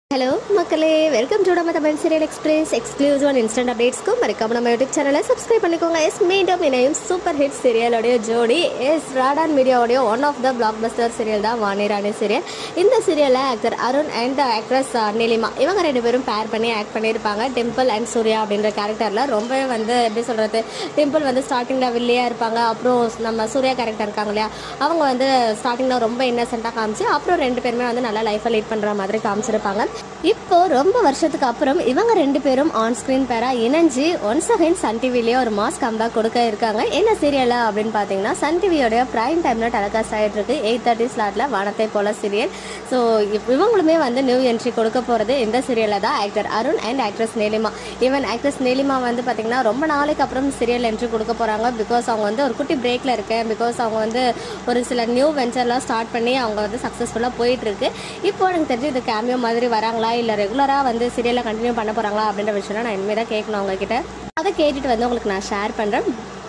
hello மக்களே welcome to நம்ம Tamil serial express exclusive and instant அப்டேட்ஸ்க்கும் மறக்காம நம்ம யூடியூப் சேனலை சப்ஸ்கிரைப் பண்ணிக்கோங்க எஸ் மீண்டும் இணையும் சூப்பர் ஹிட் சீரியலோடைய ஜோடி எஸ் ராடான் மீடியாவுடைய one of the blockbuster serial தான் வாணி ராணி சீரியல் இந்த சீரியலில் actor Arun and actress Neelima இவங்க ரெண்டு பேரும் பேர் பண்ணி ஆக்ட் பண்ணியிருப்பாங்க டிம்பிள் அண்ட் சூர்யா அப்படின்ற கேரக்டரில் ரொம்பவே வந்து எப்படி சொல்கிறது டிம்பிள் வந்து ஸ்டார்டிங்கில் வில்லியாக இருப்பாங்க அப்புறம் நம்ம சூர்யா கேரக்டர் இருக்காங்க இல்லையா அவங்க வந்து ஸ்டார்டிங்கில் ரொம்ப இன்னசென்ட்டாக காமிச்சு அப்புறம் ரெண்டு பேருமே வந்து நல்லா லைஃப்பை லீட் பண்ணுற மாதிரி காமிச்சிருப்பாங்க இப்போ ரொம்ப வருஷத்துக்கு அப்புறம் இவங்க ரெண்டு பேரும் ஆன் ஸ்க்ரீன் பேரா இணைஞ்சு ஒன்ஸ் அகைன் சன் டிவிலேயே ஒரு மாஸ் கம்பேக் கொடுக்க இருக்காங்க என்ன சீரியலா அப்படின்னு பார்த்தீங்கன்னா சன் டிவியோட பிரைம் டைமில் டெலகாஸ்ட் ஆகிட்டு இருக்கு எயிட் தேர்ட்டி ஸ்லாட்டில் வானத்தை போல சீரியல் ஸோ இவங்களுமே வந்து நியூ என்ட்ரி கொடுக்க போகிறது இந்த சீரியலில் தான் actor Arun and actress Neelima even actress Neelima வந்து பார்த்தீங்கன்னா ரொம்ப நாளைக்கு அப்புறம் சீரியல் என்ட்ரி கொடுக்க போகிறாங்க பிகாஸ் அவங்க வந்து ஒரு குட்டி பிரேக்கில் இருக்கேன் பிகாஸ் அவங்க வந்து ஒரு சில நியூ வெஞ்சர்லாம் ஸ்டார்ட் பண்ணி அவங்க வந்து சக்ஸஸ்ஃபுல்லாக போயிட்டு இருக்கு இப்போ எனக்கு தெரிஞ்சு இது கேமியோ மாதிரி வராங்களா இல்லை ரெகுலராக வந்து சீரியலை கண்டினியூ பண்ண போகிறாங்களா அப்படின்ற விஷயம் நான் இனிமேல் தான் கேட்கணும் அவங்கக்கிட்ட அதை கேட்டுட்டு வந்து உங்களுக்கு நான் ஷேர் பண்ணுறேன்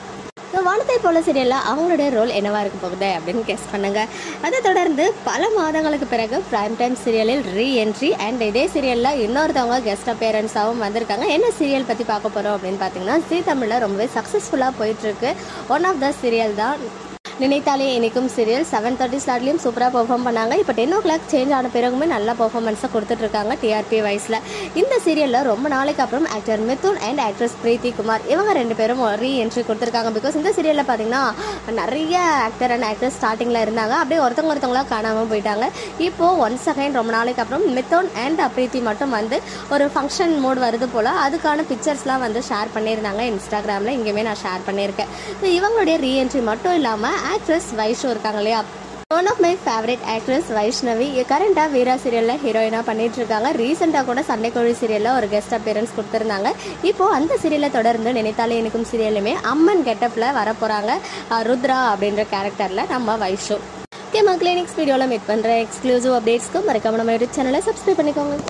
ஸோ வானத்தை போல சீரியலில் அவங்களுடைய ரோல் என்னவா இருக்க போகுது அப்படின்னு கெஸ் பண்ணுங்க அதை தொடர்ந்து பல மாதங்களுக்கு பிறகு பிரைம் டைம் சீரியலில் ரீ என்ட்ரி அண்ட் இதே சீரியலில் இன்னொருத்தவங்க கெஸ்ட் அப்பியரன்ஸாகவும் வந்திருக்காங்க என்ன சீரியல் பற்றி பார்க்க போகிறோம் அப்படின்னு பார்த்தீங்கன்னா ஜீ தமிழில் ரொம்பவே சக்ஸஸ்ஃபுல்லாக போயிட்டுருக்கு ஒன் ஆஃப் த சீரியல் தான் நினைத்தாலே இனிக்கும் சீரியல் செவன் தேர்ட்டி ஸ்லாட்லேயும் சூப்பராக பெர்ஃபார்ம் பண்ணாங்க இப்போ டென் ஓ கிளாக் சேஞ்ச் ஆன பிறகுமே நல்ல பெர்ஃபார்மன்ஸை கொடுத்துட்ருக்காங்க டிஆர்பி வைஸில் இந்த சீரியலில் ரொம்ப நாளைக்கு அப்புறம் actor Mithun and actress Preethi Kumar இவங்க ரெண்டு பேரும் ரீ என்ட்ரி கொடுத்துருக்காங்க பிகாஸ் இந்த சீரியலில் பார்த்தீங்கன்னா நிறைய ஆக்டர் அண்ட் ஆக்டர்ஸ் ஸ்டார்டிங்கில் இருந்தாங்க அப்படியே ஒருத்தவங்க ஒருத்தவங்களா காணாமல் போயிட்டாங்க இப்போது ஒன் செகண்ட் ரொம்ப நாளைக்கு அப்புறம் மிதுன் அண்ட் பிரீத்தி மட்டும் வந்து ஒரு ஃபங்க்ஷன் மோட் வருது போல் அதுக்கான பிக்சர்ஸ்லாம் வந்து ஷேர் பண்ணியிருந்தாங்க இன்ஸ்டாகிராமில் இங்கேயுமே நான் ஷேர் பண்ணியிருக்கேன் So, இவங்களுடைய ரீஎன்ட்ரி மட்டும் இல்லாமல் ஆக்ட்ரஸ் வைஷு இருக்காங்க இல்லையா one of my favourite actress Vaishnavi கரண்டாக வீரா சீரியலில் ஹீரோயினாக பண்ணிட்டு இருக்காங்க ரீசெண்டாக கூட சண்டைக்கோழி சீரியலில் ஒரு கெஸ்ட் அப்பியரன்ஸ் கொடுத்துருந்தாங்க இப்போ அந்த சீரியலை தொடர்ந்து நினைத்தாலே எனக்கும் சீரியலுமே அம்மன் கெட்டப்பில் வரப்போகிறாங்க ருத்ரா அப்படின்ற கேரக்டரில் நம்ம வைஷு ஓகே மக்களே நெக்ஸ்ட் வீடியோவில் மீட் பண்ணுற எக்ஸ்க்ளூசிவ் அப்டேட்ஸ்க்கு மறக்காம நம்ம யூடியூப் சேனலை சப்ஸ்கிரைப் பண்ணிக்கோங்க